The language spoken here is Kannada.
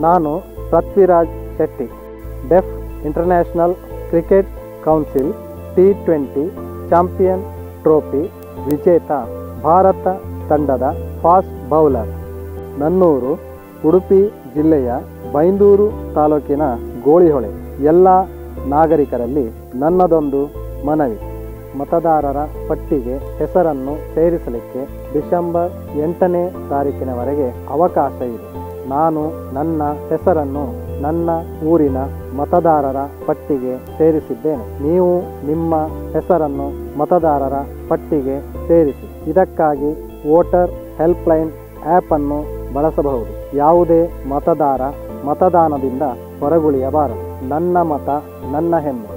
ನಾನು Prithviraj Shetty deaf international cricket council T twenty champion trophy ವಿಜೇತ ಭಾರತ ತಂಡದ ಫಾಸ್ಟ್ ಬೌಲರ್ ನನ್ನೂರು ಉಡುಪಿ ಜಿಲ್ಲೆಯ ಬೈಂದೂರು ತಾಲೂಕಿನ ಗೋಳಿಹೊಳೆ ಎಲ್ಲ ನಾಗರಿಕರಲ್ಲಿ ನನ್ನದೊಂದು ಮನವಿ ಮತದಾರರ ಪಟ್ಟಿಗೆ ಹೆಸರನ್ನು ಸೇರಿಸಲಿಕ್ಕೆ ಡಿಸೆಂಬರ್ ಎಂಟನೇ ತಾರೀಕಿನವರೆಗೆ ಅವಕಾಶ ಇದೆ ನಾನು ನನ್ನ ಹೆಸರನ್ನು ನನ್ನ ಊರಿನ ಮತದಾರರ ಪಟ್ಟಿಗೆ ಸೇರಿಸಿದ್ದೇನೆ ನೀವು ನಿಮ್ಮ ಹೆಸರನ್ನು ಮತದಾರರ ಪಟ್ಟಿಗೆ ಸೇರಿಸಿ ಇದಕ್ಕಾಗಿ ವೋಟರ್ ಹೆಲ್ಪ್ಲೈನ್ ಆ್ಯಪನ್ನು ಬಳಸಬಹುದು ಯಾವುದೇ ಮತದಾರ ಮತದಾನದಿಂದ ಹೊರಗುಳಿಯಬಾರದು ನನ್ನ ಮತ ನನ್ನ ಹೆಮ್ಮೆ